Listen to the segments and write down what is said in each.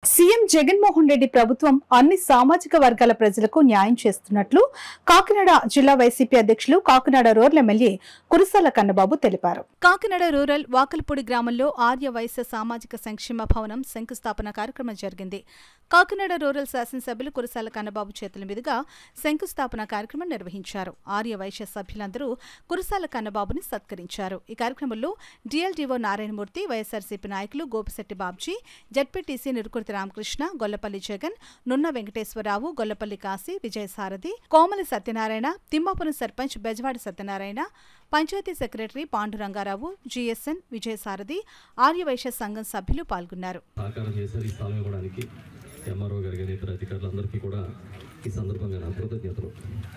CM Jaganmohan Reddy ప్రభుత్వం అన్ని సామాజిక వర్గాల ప్రజలకు న్యాయం చేస్తున్నట్లు కాకినాడ జిల్లా వైసీపీ అధ్యక్షులు కాకినాడ రూరల్ ఎమ్మెల్యే కురసాల కన్నబాబు తెలిపారు కాకినాడ రూరల్ వాకలపూడి గ్రామంలో ఆర్య వైశ్య సామాజిక సంక్షేమ భవనం శంకుస్థాపన కార్యక్రమం జరిగింది కాకినాడ రూరల్ శాసనసభ్యులు కురసాల కన్నబాబు చేతుల మీదుగా శంకుస్థాపన కార్యక్రమం నిర్వహించారు ఆర్య వైశ్య సభ్యులందరూ కురసాల కన్నబాబుని సత్కరించారు ఈ కార్యక్రమంలో డిఎల్డీఓ నారాయణమూర్తి వైఎస్ఆర్సీపీ నాయకులు Gopisetti Babji ZPTC Nirukurthi Ramakrishna Gollapalli Jagan Nunna Venkateswararao Gollapalli Kasi Vijayasarathi Komali Satyanarayana Thimmapuram sarpanch Bejawadi Satyanarayana panchayat secretary Pandurangarao GSN Vijayasarathi Aryavysya సంఘం సభ్యులు పాల్గొన్నారు సహకారం చేశారు ఈ స్థలం ఇవ్వడానికి ఎంఆర్ఓ గారు కానీ ఇతర అధికారులందరికీ కూడా ఈ సందర్భంగా నా కృతజ్ఞతలు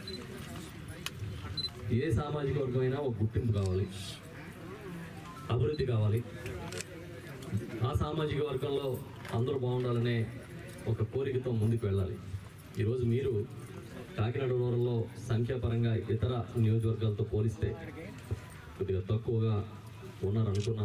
ఏ సామాజిక వర్గమైనా ఒక గుర్తింపు కావాలి అభివృద్ధి కావాలి ఆ సామాజిక వర్గంలో అందరూ బాగుండాలనే ఒక కోరికతో ముందుకు వెళ్ళాలి ఈరోజు మీరు కాకినాడ రూరల్లో సంఖ్యాపరంగా ఇతర నియోజకవర్గాలతో పోలిస్తే కొద్దిగా తక్కువగా ఉన్నారనుకున్నాం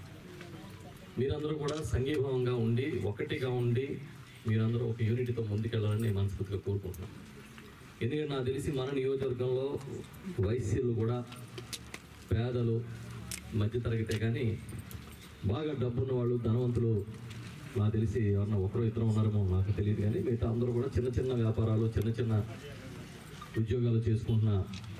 మీరందరూ కూడా సంఘీభావంగా ఉండి ఒకటిగా ఉండి మీరందరూ ఒక యూనిటీతో ముందుకెళ్ళాలని నేను మనస్ఫూర్తిగా కోరుకుంటున్నాను ఎందుకంటే నాకు తెలిసి మన నియోజకవర్గంలో వైశ్యులు కూడా పేదలు మధ్యతరగతే కానీ బాగా డబ్బున్న వాళ్ళు ధనవంతులు నాకు తెలిసి ఎవరన్నా ఒకరో ఇద్దరు ఉన్నారేమో నాకు తెలియదు కానీ మిగతా అందరూ కూడా చిన్న చిన్న వ్యాపారాలు చిన్న చిన్న ఉద్యోగాలు చేసుకుంటున్న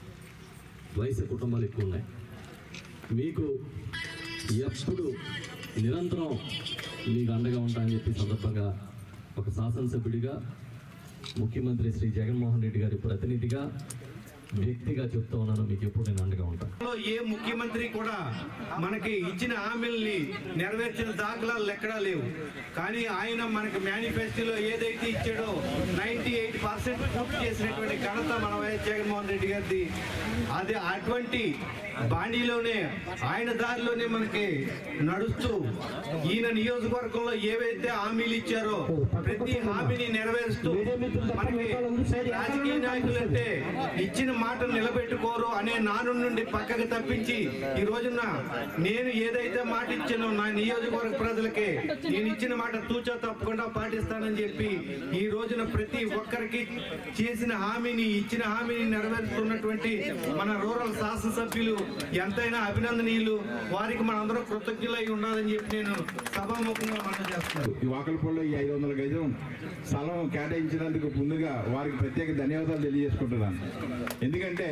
వయసు కుటుంబాలు ఎక్కువ ఉన్నాయి మీకు ఎప్పుడు నిరంతరం మీకు అండగా ఉంటా అని చెప్పి సందర్భంగా ఒక శాసనసభ్యుడిగా ముఖ్యమంత్రి శ్రీ జగన్మోహన్ రెడ్డి గారి ప్రతినిధిగా వ్యక్తిగా చెప్తా ఉన్నాను మీకు ఎప్పుడు నేను అండగా ఉంటాను లో ఏ ముఖ్యమంత్రి కూడా మనకి ఇచ్చిన హామీల్ని నెరవేర్చిన దాఖలాలు ఎక్కడా లేవు కానీ ఆయన మనకి మేనిఫెస్టోలో ఏదైతే ఇచ్చాడో నైన్టీ ఎయిట్ పర్సెంట్ పూర్తి చేసినటువంటి ఘనత మన వైఎస్ జగన్మోహన్ రెడ్డి గారిది అది అటువంటి బాండీలోనే ఆయన దారిలోనే మనకి నడుస్తూ ఈయన నియోజకవర్గంలో ఏవైతే హామీలు ఇచ్చారో ప్రతి హామీని నెరవేరుస్తూ మనకి రాజకీయ నాయకులు అంటే ఇచ్చిన మాట నిలబెట్టుకోరు అనే నాను నుండి పక్కకు తప్పించి ఈ రోజున నేను ఏదైతే మాట ఇచ్చానో నా నియోజకవర్గ ప్రజలకి నేను ఇచ్చిన మాట తూచా తప్పకుండా పాటిస్తానని చెప్పి ఈ రోజున ప్రతి ఒక్కరికి చేసిన హామీని ఇచ్చిన హామీని నెరవేరుస్తున్నటువంటి మన రూరల్ శాసనసభ్యులు ఎంతైనా అభినందనీయులు వారికి మనందరం కృతజ్ఞులై ఉండాలని చెప్పి నేను సభాముఖంగా మనం చేస్తున్నాను ఈ వాకలపల్లిలో ఈ ఐదు వందల గజం స్థలం కేటాయించినందుకు ముందుగా వారికి ప్రత్యేక ధన్యవాదాలు తెలియజేసుకుంటున్నాను ఎందుకంటే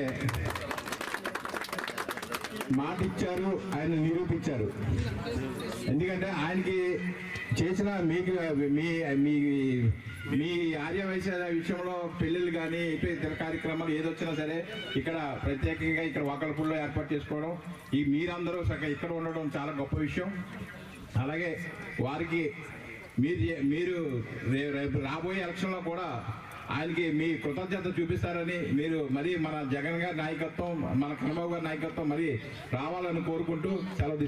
మాట ఇచ్చారు ఆయన నిరూపించారు ఎందుకంటే ఆయనకి చేసిన మీకు మీ మీ మీ ఆర్య వైశ్య విషయంలో పెళ్ళిళ్ళు కానీ ఇటు ఇతర కార్యక్రమాలు ఏదొచ్చినా సరే ఇక్కడ ప్రత్యేకంగా ఇక్కడ వాకలపూడిలో ఏర్పాటు చేసుకోవడం ఈ మీరందరూ సగ ఇక్కడ ఉండడం చాలా గొప్ప విషయం అలాగే వారికి మీరు చే- మీరు రే- రేపు రాబోయే ఎలక్షన్లో కూడా ఆయనకి మీ కృతజ్ఞత చూపిస్తారని మీరు మరి మన జగన్ గారి నాయకత్వం మన కన్నబాబు గారి నాయకత్వం మరి రావాలని కోరుకుంటూ సెలవు తీసుకుంటున్నాను.